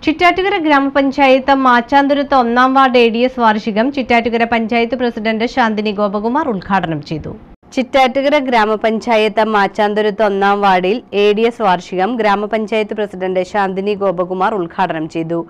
ചിറ്റാറ്റുകര ഗ്രാമപഞ്ചായത്ത് മാച്ചാന്തുരത്ത് ഒന്നാം ward A D S വാർഷികം ചിറ്റാറ്റുകര പഞ്ചായത്ത് പ്രസിഡന്റ് ശാന്തിനി ഗോപകുമാർ ഉദ്ഘാടനം ചെയ്തു ചിറ്റാറ്റുകര ഗ്രാമപഞ്ചായത്ത് മാച്ചാന്തുരത്ത് ഒന്നാം വാർഡിൽ എ ഡി എസ് വാർഷികം ഗ്രാമപഞ്ചായത്ത് പ്രസിഡന്റ് ശാന്തിനി ഗോപകുമാർ ഉദ്ഘാടനം ചെയ്തു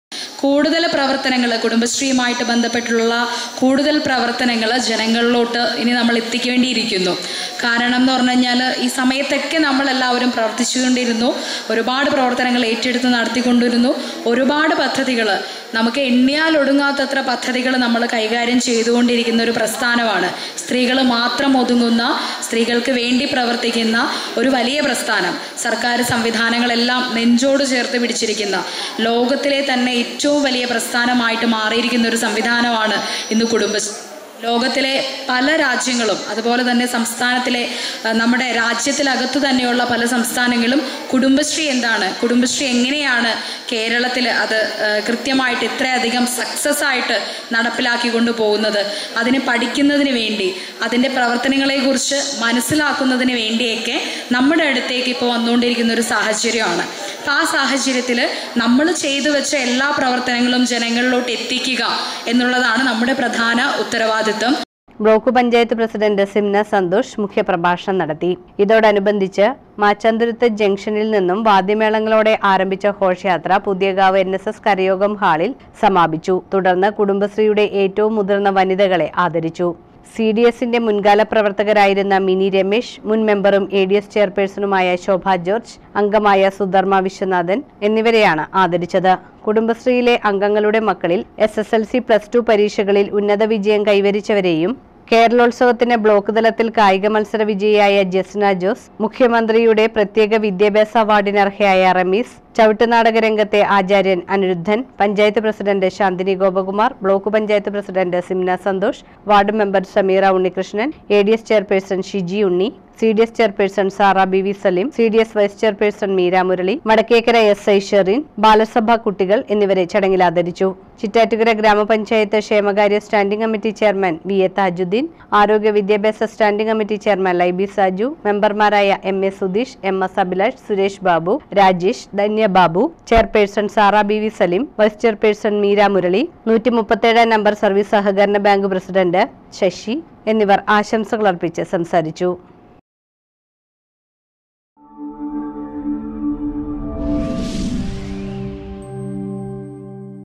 കൂടുതൽ പ്രവർത്തനങ്ങൾ കുടുംബശ്രീയുമായിട്ട് ബന്ധപ്പെട്ടുള്ള കൂടുതൽ പ്രവർത്തനങ്ങൾ ജനങ്ങളിലോട്ട് ഇനി നമ്മൾ എത്തിക്കേണ്ടിയിരിക്കുന്നു കാരണം എന്ന് പറഞ്ഞു കഴിഞ്ഞാൽ ഈ സമയത്തൊക്കെ നമ്മളെല്ലാവരും പ്രവർത്തിച്ചുകൊണ്ടിരുന്നു ഒരുപാട് പ്രവർത്തനങ്ങൾ ഏറ്റെടുത്ത് നടത്തിക്കൊണ്ടിരുന്നു ഒരുപാട് പദ്ധതികൾ നമുക്ക് എണ്ണിയാൽ ഒടുങ്ങാത്തത്ര പദ്ധതികൾ നമ്മൾ കൈകാര്യം ചെയ്തുകൊണ്ടിരിക്കുന്ന ഒരു പ്രസ്ഥാനമാണ് സ്ത്രീകൾ മാത്രം ഒതുങ്ങുന്ന സ്ത്രീകൾക്ക് വേണ്ടി പ്രവർത്തിക്കുന്ന ഒരു വലിയ പ്രസ്ഥാനം സർക്കാർ സംവിധാനങ്ങളെല്ലാം നെഞ്ചോട് ചേർത്ത് പിടിച്ചിരിക്കുന്ന ലോകത്തിലെ തന്നെ ഏറ്റവും വലിയ പ്രസ്ഥാനമായിട്ട് മാറിയിരിക്കുന്ന ഒരു സംവിധാനമാണ് ഇന്ന് കുടുംബശ്രീ ലോകത്തിലെ പല രാജ്യങ്ങളും അതുപോലെ തന്നെ സംസ്ഥാനത്തിലെ അഹ് നമ്മുടെ രാജ്യത്തിലകത്ത് തന്നെയുള്ള പല സംസ്ഥാനങ്ങളും കുടുംബശ്രീ എന്താണ് കുടുംബശ്രീ എങ്ങനെയാണ് കേരളത്തിൽ അത് അഹ് കൃത്യമായിട്ട് ഇത്രയധികം സക്സസ് ആയിട്ട് നടപ്പിലാക്കി കൊണ്ടുപോകുന്നത് അതിനെ പഠിക്കുന്നതിന് വേണ്ടി അതിൻ്റെ പ്രവർത്തനങ്ങളെക്കുറിച്ച് മനസ്സിലാക്കുന്നതിന് വേണ്ടിയൊക്കെ നമ്മുടെ അടുത്തേക്ക് ഇപ്പോൾ വന്നുകൊണ്ടിരിക്കുന്ന ഒരു സാഹചര്യമാണ് അപ്പം ആ സാഹചര്യത്തിൽ നമ്മൾ ചെയ്തു വെച്ച എല്ലാ പ്രവർത്തനങ്ങളും ജനങ്ങളിലോട്ട് എത്തിക്കുക എന്നുള്ളതാണ് നമ്മുടെ പ്രധാന ഉത്തരവാദിത്വം ബ്ലോക്ക് പഞ്ചായത്ത് പ്രസിഡന്റ് സിംന സന്തോഷ് മുഖ്യപ്രഭാഷണം നടത്തി ഇതോടനുബന്ധിച്ച് മാച്ചാന്തുരത്ത് ജംഗ്ഷനിൽ നിന്നും വാദ്യമേളങ്ങളോടെ ആരംഭിച്ച ഘോഷയാത്ര പുതിയകാവ് എൻ എസ് എസ് കരയോഗം ഹാളിൽ സമാപിച്ചു തുടർന്ന് കുടുംബശ്രീയുടെ ഏറ്റവും മുതിർന്ന വനിതകളെ ആദരിച്ചു സി ഡി എസിന്റെ മുൻകാല പ്രവർത്തകരായിരുന്ന മിനി രമേശ് മുൻ മെമ്പറും എ ഡി എസ് ചെയർപേഴ്സണുമായ ശോഭ ജോർജ് അംഗമായ സുധർമ്മ വിശ്വനാഥൻ എന്നിവരെയാണ് ആദരിച്ചത് കുടുംബശ്രീയിലെ അംഗങ്ങളുടെ മക്കളിൽ S S L C plus two പരീക്ഷകളിൽ ഉന്നത വിജയം കൈവരിച്ചവരെയും കേരളോത്സവത്തിന് ബ്ലോക്ക് തലത്തിൽ കായിക മത്സര വിജയിയായ ജസ്ന ജോസ് മുഖ്യമന്ത്രിയുടെ പ്രത്യേക വിദ്യാഭ്യാസ അവാർഡിന് അർഹയായ റമീസ് ചവിട്ടുനാടക രംഗത്തെ ആചാര്യൻ Aniruddhan panchayat president Shanthini Gopakumar block panchayat president Simna Santhosh ward member Sameera Unnikrishnan A D S chairperson Shiji Unni C D S chairperson Sara B V Saleem C D S vice chairperson Meera Murali Madakkekara S I Sherin ബാലസഭ കുട്ടികൾ എന്നിവരെ ചടങ്ങിൽ ആദരിച്ചു ചിറ്റാറ്റുകര ഗ്രാമപഞ്ചായത്ത് ക്ഷേമകാര്യ standing committee chairman V A Thajudheen ആരോഗ്യ വിദ്യാഭ്യാസ standing committee chairman Laiby Saju മെമ്പർമാരായ M A Sudheesh M S Abhilash Suresh Babu Rajesh Dhanya Babu chairperson Sara B V Saleem vice chairperson Meera Murali നൂറ്റി മുപ്പത്തേഴാം നമ്പർ സർവീസ് സഹകരണ ബാങ്ക് പ്രസിഡന്റ് ശശി എന്നിവർ ആശംസകൾ അർപ്പിച്ച് സംസാരിച്ചു